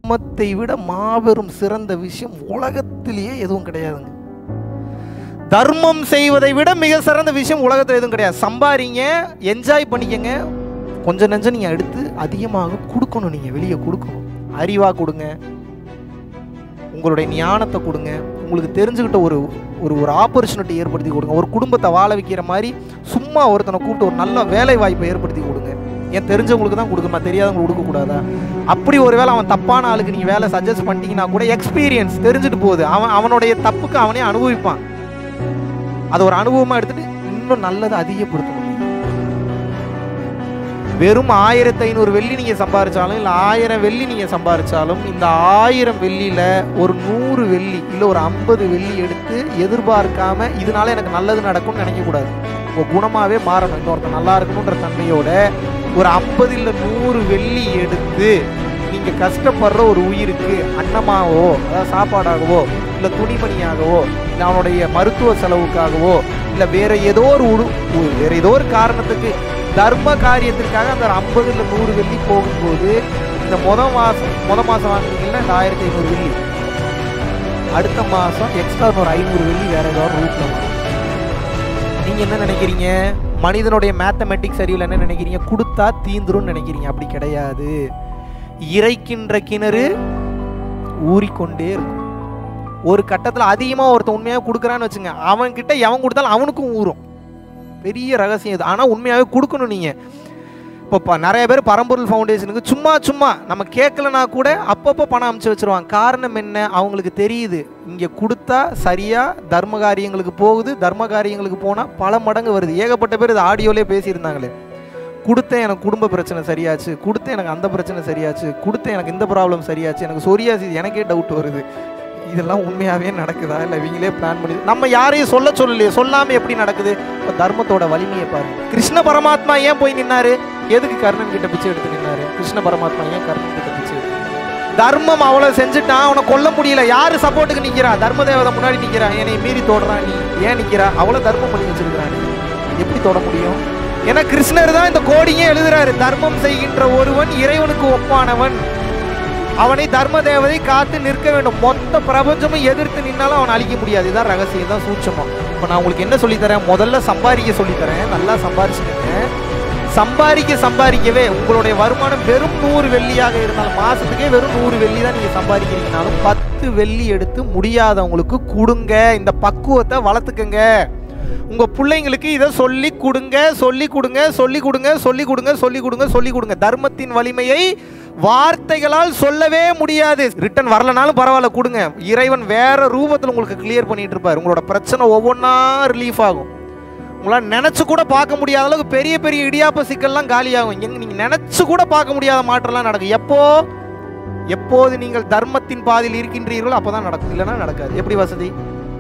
தர்மத்தை விட மாபெரும் சிறந்த விஷயம் உலகத்திலேயே எதுவும் கிடையாதுங்க தர்மம் செய்வதை விட மிக சிறந்த விஷயம் உலகத்தில் எதுவும் கிடையாது சம்பாரிங்க என்ஜாய் பண்ணிக்கங்க கொஞ்சம் நெஞ்சம் நீங்கள் எடுத்து அதிகமாக கொடுக்கணும் நீங்கள் வெளியே கொடுக்கணும் அறிவாக கொடுங்க உங்களுடைய ஞானத்தை கொடுங்க உங்களுக்கு தெரிஞ்சுக்கிட்ட ஒரு ஒரு ஒரு ஆப்பர்ச்சுனிட்டி ஏற்படுத்தி கொடுங்க ஒரு குடும்பத்தை வாழ வைக்கிற மாதிரி சும்மா ஒருத்தனை கூப்பிட்டு ஒரு நல்ல வேலை வாய்ப்பை ஏற்படுத்தி கொடுங்க ஏன் தெரிஞ்சவங்களுக்கு தான் கொடுக்கணுமா தெரியாதவங்களுக்கு கொடுக்கக்கூடாதா அப்படி ஒரு வேளை அவன் தப்பான ஆளுக்கு நீங்கள் வேலை சஜஸ்ட் பண்ணிட்டீங்கன்னா கூட எக்ஸ்பீரியன்ஸ் தெரிஞ்சுட்டு போகுது அவன் அவனுடைய தப்புக்கு அவனே அனுபவிப்பான் அதை ஒரு அனுபவமாக எடுத்துட்டு இன்னும் நல்லதை அதிகப்படுத்தணும் வெறும் ஆயிரத்தி ஐநூறு வெள்ளி நீங்கள் சம்பாரிச்சாலும் இல்லை ஆயிரம் வெள்ளி நீங்கள் சம்பாரிச்சாலும் இந்த ஆயிரம் வெள்ளியில் ஒரு நூறு வெள்ளி இல்லை ஒரு ஐம்பது வெள்ளி எடுத்து எதிர்பார்க்காம இதனால எனக்கு நல்லது நடக்கும்னு நினைக்கக்கூடாது உங்கள் குணமாகவே மாறணும் இன்னொருத்தன் நல்லா இருக்கணுன்ற தன்மையோட ஒரு ஐம்பது இல்லை நூறு வெள்ளி எடுத்து நீங்கள் கஷ்டப்படுற ஒரு உயிருக்கு அன்னமாகவோ அதாவது சாப்பாடாகவோ இல்லை துணிமணியாகவோ இல்லை அவனுடைய மருத்துவ செலவுக்காகவோ இல்லை வேற ஏதோ ஒரு உடு உ- வேற ஏதோ ஒரு காரணத்துக்கு தர்ம காரியத்திற்காக அந்த ஐம்பது இல்லை நூறு வெள்ளி போகும்போது இந்த முத மாதம் முத மாதம் வாங்குனீங்கன்னா இந்த ஆயிரத்தி ஐநூறு வெள்ளி அடுத்த மாதம் எக்ஸ்ட்ரா ஒரு ஐநூறு வெள்ளி வேற ஏதோ ஒரு ரூட்ல வரும் நீங்க என்ன நினைக்கிறீங்க மனிதனுடைய மேத்தமெட்டிக்ஸ் அறிவில் என்ன நினைக்கிறீங்க கொடுத்தா தீந்துரும்னு நினைக்கிறீங்க அப்படி கிடையாது இறைக்கின்ற கிணறு ஊறிக்கொண்டே இருக்கும் ஒரு கட்டத்தில் அதிகமாக ஒருத்தன் உண்மையாக கொடுக்குறான்னு வச்சுங்க அவன்கிட்ட எவன் கொடுத்தாலும் அவனுக்கும் ஊறும் பெரிய ரகசியம் இது ஆனால் உண்மையாகவே கொடுக்கணும் நீங்கள் இப்போ ப- நிறைய பேர் பரம்பொருள் ஃபவுண்டேஷனுக்கு சும்மா சும்மா நம்ம கேட்கலனா கூட அப்பப்போ பணம் அமுச்சு வச்சிருவாங்க காரணம் என்ன அவங்களுக்கு தெரியுது இங்கே கொடுத்தா சரியாக தர்ம காரியங்களுக்கு போகுது தர்ம காரியங்களுக்கு போனால் பல மடங்கு வருது ஏகப்பட்ட பேர் இது ஆடியோலே பேசியிருந்தாங்களே கொடுத்தேன் எனக்கு குடும்ப பிரச்சனை சரியாச்சு கொடுத்தேன் எனக்கு அந்த பிரச்சனை சரியாச்சு கொடுத்தேன் எனக்கு இந்த ப்ராப்ளம் சரியாச்சு எனக்கு சொரியாச்சு எனக்கே டவுட் வருது இதெல்லாம் உண்மையாகவே நடக்குதா இல்லை இவங்களே பிளான் பண்ணி நம்ம யாரையும் சொல்ல சொல்லலையே சொல்லாமல் எப்படி நடக்குது இப்போ தர்மத்தோட வலிமையை பாருங்க கிருஷ்ண பரமாத்மா ஏன் போய் நின்னாரு எதுக்கு கர்ணன் கிட்ட பிச்சை எடுத்து நின்னாரு கிருஷ்ண பரமாத்மா ஏன் கர்ணன் கிட்ட பிச்சை எடுத்து தர்மம் அவ்வளோ செஞ்சுட்டான் அவனை கொல்ல முடியல யாரு சப்போர்ட்டுக்கு நிக்கிறா தர்ம தேவதை முன்னாடி நிக்கிறா என்னை மீறி தோடுறான் நீ ஏன் நிக்கிறா அவ்வளோ தர்மம் பண்ணி வச்சிருக்கிறான் நீ எப்படி தொட முடியும் ஏன்னா கிருஷ்ணர் தான் இந்த கோடியே எழுதுறாரு தர்மம் செய்கின்ற ஒருவன் இறைவனுக்கு ஒப்பானவன் அவனை தர்ம தேவதை காத்து நிற்க வேண்டும் மொத்த பிரபஞ்சமும் எதிர்த்து நின்னாலும் அவனை அழிக்க முடியாது இதான் ரகசியம் தான் சூட்சமம் இப்போ நான் உங்களுக்கு என்ன சொல்லித்தரேன் முதல்ல சம்பாதிக்க சொல்லித்தரேன் நல்லா சம்பாரிச்சுக்கங்க சம்பாதிக்க சம்பாதிக்கவே உங்களுடைய வருமானம் வெறும் நூறு வெள்ளியாக இருந்தாலும் மாசத்துக்கே வெறும் நூறு வெள்ளி தான் நீங்க சம்பாதிக்கிறீங்கனாலும் பத்து வெள்ளி எடுத்து முடியாதவங்களுக்கு கொடுங்க இந்த பக்குவத்தை வளர்த்துக்கங்க உங்க பிள்ளைங்களுக்கு இதை சொல்லி கொடுங்க சொல்லி கொடுங்க சொல்லி கொடுங்க சொல்லி கொடுங்க சொல்லி கொடுங்க சொல்லி கொடுங்க தர்மத்தின் வலிமையை வார்த்தைகளால் சொல்லவே முடியாது ரிட்டன் வரலனாலும் பரவாயில்ல கொடுங்க இறைவன் வேற ரூபத்தில் உங்களுக்கு கிளியர் பண்ணிட்டு இருப்பார் உங்களோட பிரச்சனை ஒவ்வொன்றா ரிலீஃப் ஆகும் உங்களால் நினச்சி கூட பார்க்க முடியாத அளவுக்கு பெரிய பெரிய இடியாப்ப சிக்கல்லாம் காலியாகும் எங்க நீங்கள் நினச்சி கூட பார்க்க முடியாத மாற்றம்லாம் நடக்கும் எப்போ எப்போது நீங்கள் தர்மத்தின் பாதையில் இருக்கின்றீர்களோ அப்போ தான் நடக்கும் இல்லைன்னா நடக்காது எப்படி வசதி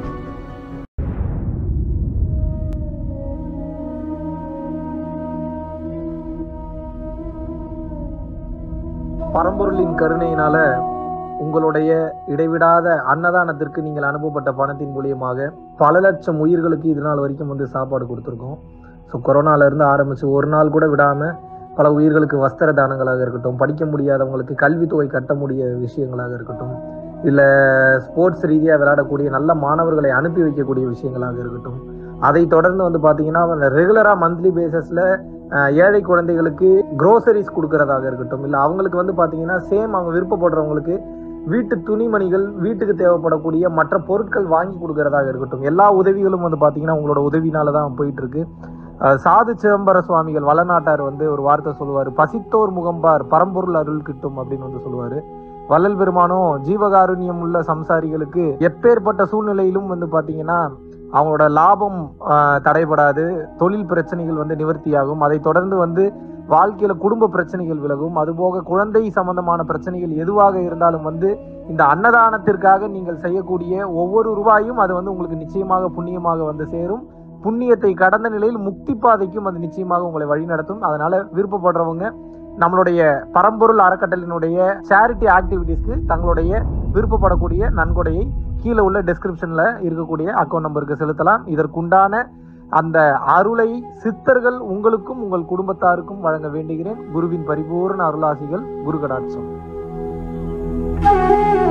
பரம்பொருளின் கருணையினால உங்களுடைய இடைவிடாத அன்னதானத்திற்கு நீங்கள் அனுப்பப்பட்ட பணத்தின் மூலியமாக பல லட்சம் உயிர்களுக்கு இது நாள் வரைக்கும் வந்து சாப்பாடு கொடுத்துருக்கோம் ஸோ கொரோனால இருந்து ஆரம்பிச்சு ஒரு நாள் கூட விடாம பல உயிர்களுக்கு வஸ்திர தானங்களாக இருக்கட்டும் படிக்க முடியாதவங்களுக்கு கல்வித்தொகை கட்ட முடிய விஷயங்களாக இருக்கட்டும் இல்லை ஸ்போர்ட்ஸ் ரீதியாக விளையாடக்கூடிய நல்ல மாணவர்களை அனுப்பி வைக்கக்கூடிய விஷயங்களாக இருக்கட்டும் அதை தொடர்ந்து வந்து பார்த்தீங்கன்னா ரெகுலராக மந்த்லி பேசிஸில் ஏழை குழந்தைகளுக்கு க்ரோசரிஸ் கொடுக்கறதாக இருக்கட்டும் இல்லை அவங்களுக்கு வந்து பார்த்தீங்கன்னா சேம் அவங்க விருப்பப்படுறவங்களுக்கு வீட்டு துணிமணிகள் வீட்டுக்கு தேவைப்படக்கூடிய மற்ற பொருட்கள் வாங்கி கொடுக்கறதாக இருக்கட்டும் எல்லா உதவிகளும் வந்து பார்த்தீங்கன்னா உங்களோட உதவினால தான் போயிட்டு இருக்கு அஹ் சாது சிதம்பர சுவாமிகள் வளநாட்டார் வந்து ஒரு வார்த்தை சொல்லுவார் பசித்தோர் முகம்பார் பரம்பொருள் அருள் கிட்டும் அப்படின்னு வந்து சொல்லுவார் வள்ளல் பெருமானும் ஜீவகாருண்யம் உள்ள சம்சாரிகளுக்கு எப்பேற்பட்ட சூழ்நிலையிலும் வந்து பார்த்தீங்கன்னா அவங்களோட லாபம் ஆஹ், தடைபடாது தொழில் பிரச்சனைகள் வந்து நிவர்த்தியாகும் அதை தொடர்ந்து வந்து வாழ்க்கையில குடும்ப பிரச்சனைகள் விலகும் அதுபோக குழந்தை சம்பந்தமான பிரச்சனைகள் எதுவாக இருந்தாலும் வந்து இந்த அன்னதானத்திற்காக நீங்கள் செய்யக்கூடிய ஒவ்வொரு ரூபாயும் அது வந்து உங்களுக்கு நிச்சயமாக புண்ணியமாக வந்து சேரும் புண்ணியத்தை கடந்த நிலையில் முக்தி பாதைக்கும் அது நிச்சயமாக உங்களை வழிநடத்தும் அதனால விருப்பப்படுறவங்க நம்மளுடைய பரம்பொருள் அறக்கட்டளினுடைய சேரிட்டி ஆக்டிவிட்டீஸ்க்கு தங்களுடைய விருப்பப்படக்கூடிய நன்கொடையை கீழே உள்ள டெஸ்கிரிப்ஷன்ல இருக்கக்கூடிய அக்கௌண்ட் நம்பருக்கு செலுத்தலாம் இதற்குண்டான அந்த அருளை சித்தர்கள் உங்களுக்கும் உங்கள் குடும்பத்தாருக்கும் வழங்க வேண்டுகிறேன் குருவின் பரிபூர்ண அருளாசிகள் குரு கடாட்சம் நன்றி